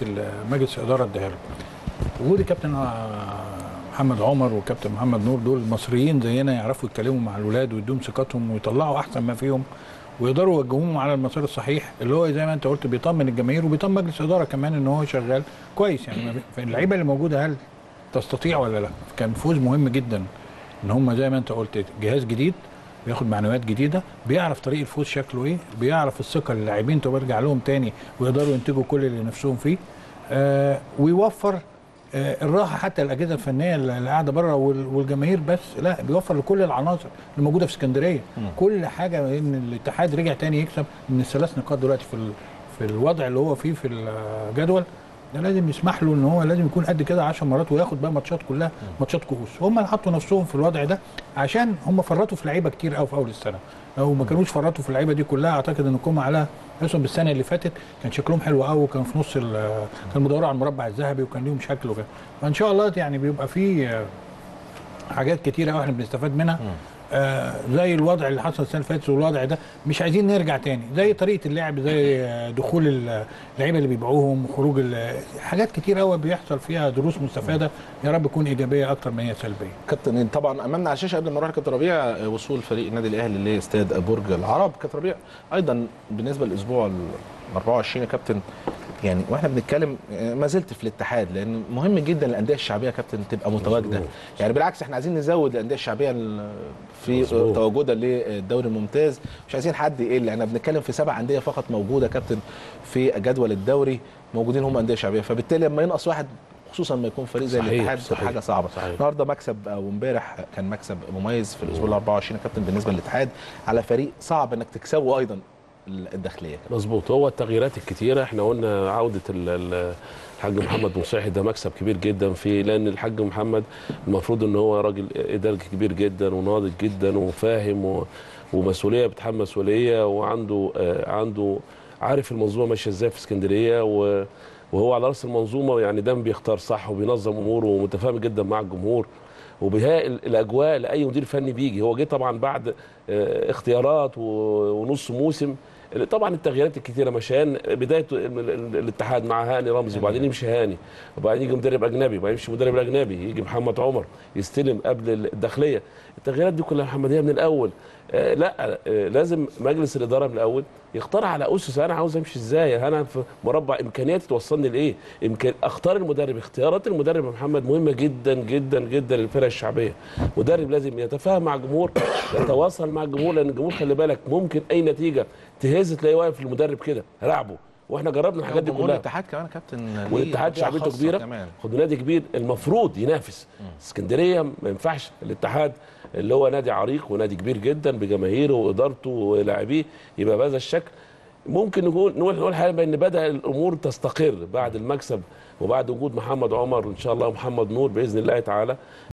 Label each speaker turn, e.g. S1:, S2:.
S1: مجلس الاداره اداها له وجود الكابتن آه، محمد عمر وكابتن محمد نور دول مصريين زينا يعرفوا يتكلموا مع الولاد ويدوهم ثقتهم ويطلعوا احسن ما فيهم ويقدروا يوجهوهم على المسار الصحيح اللي هو زي ما انت قلت بيطمن الجماهير وبيطمن مجلس الاداره كمان ان هو شغال كويس يعني ما في- اللعيبه اللي موجوده هل تستطيع ولا لا كان فوز مهم جدا ان هم زي ما انت قلت جهاز جديد بياخد معنويات جديده بيعرف طريق الفوز شكله ايه بيعرف الثقه اللي اللاعبين تبقى يرجع لهم تاني ويقدروا ينتجوا كل اللي نفسهم فيه آه ويوفر آه الراحه حتى الاجهزه الفنيه اللي قاعده بره وال- والجماهير بس لا بيوفر لكل العناصر اللي موجوده في اسكندريه كل حاجه ان الاتحاد رجع تاني يكسب من الثلاث نقاط دلوقتي في ال- في الوضع اللي هو فيه في الجدول ده لازم يسمح له ان هو لازم يكون قد كده 10 مرات وياخد بقى ماتشات كلها ماتشات كؤوس هم اللي حطوا نفسهم في الوضع ده عشان هم فرطوا في لعيبه كتير قوي في اول السنه لو ما كانوش فرطوا في اللعيبه دي كلها اعتقد ان كوما على اسهم بالسنه اللي فاتت كان شكلهم حلو قوي وكان في نص ال- كان مدوروا على المربع الذهبي وكان ليهم شكل وكده فان شاء الله يعني بيبقى في آه، حاجات كتيره قوي احنا بنستفاد منها آه زي الوضع اللي حصل السنه اللي فاتت والوضع ده مش عايزين نرجع تاني زي طريقه اللعب زي آه، دخول ال- اللعيبه اللي بيبيعوهم وخروج ال- حاجات كتير قوي بيحصل فيها دروس مستفاده يا رب تكون ايجابيه اكتر ما هي سلبيه
S2: كابتن طبعا امامنا على الشاشه قبل ما نروح لكابتن ربيع آه، وصول فريق النادي الاهلي لاستاد برج العرب كابتن ربيع ايضا بالنسبه للاسبوع ال 24 يا كابتن يعني واحنا بنتكلم آه، ما زلت في الاتحاد لان مهم جدا الانديه الشعبيه يا كابتن تبقى متواجده
S3: مظبوط.
S2: يعني بالعكس احنا عايزين نزود الانديه الشعبيه ال- في
S3: مظبوط.
S2: تواجدها للدوري الممتاز مش عايزين حد يقل احنا بنتكلم في سبع انديه فقط موجوده يا كابتن في جدول الدوري موجودين هم انديه شعبيه فبالتالي لما ينقص واحد خصوصا لما يكون فريق زي
S3: صحيح،
S2: الاتحاد
S3: صحيح.
S2: حاجه صعبه
S3: صحيح.
S2: النهارده مكسب او امبارح كان مكسب مميز في الاسبوع ال 24 يا كابتن بالنسبه للاتحاد على فريق صعب انك تكسبه ايضا الداخليه
S3: مظبوط هو التغييرات الكتيره احنا قلنا عوده ال- ال- الحاج محمد مصيحي ده مكسب كبير جدا في لان الحاج محمد المفروض ان هو راجل اداري كبير جدا وناضج جدا وفاهم و- ومسؤوليه بيتحمل مسؤوليه وعنده آه، عنده عارف المنظومه ماشيه ازاي في اسكندريه و وهو على راس المنظومه يعني دايما بيختار صح وبينظم اموره ومتفاهم جدا مع الجمهور وبهاء ال- الاجواء لاي مدير فني بيجي هو جه طبعا بعد آه، اختيارات و- ونص موسم طبعا التغييرات الكتيره مشان بدايه ال- ال- الاتحاد مع هاني رمزي وبعدين يمشي هاني وبعدين يجي مدرب اجنبي وبعدين يمشي مدرب اجنبي يجي محمد عمر يستلم قبل الداخليه التغييرات دي كلها محمد هي من الاول آه لا آه لازم مجلس الاداره من الاول يختار على اسس انا عاوز امشي ازاي انا في مربع امكانياتي توصلني لايه إمكان اختار المدرب اختيارات المدرب يا محمد مهمه جدا جدا جدا للفرق الشعبيه مدرب لازم يتفاهم مع الجمهور يتواصل مع الجمهور لان الجمهور خلي بالك ممكن اي نتيجه تهز تلاقيه واقف المدرب كده راقبه واحنا جربنا الحاجات دي
S2: جمهور
S3: كلها
S2: الاتحاد كمان يا كابتن ليه
S3: والاتحاد
S2: طبيعة
S3: شعبيته
S2: خاصة
S3: كبيره
S2: كمان
S3: خد نادي كبير المفروض ينافس اسكندريه ما ينفعش الاتحاد اللي هو نادي عريق ونادي كبير جدا بجماهيره وادارته ولاعبيه يبقى بهذا الشكل ممكن نقول نقول نقول حاجه ان بدا الامور تستقر بعد المكسب وبعد وجود محمد عمر ان شاء الله ومحمد نور باذن الله تعالى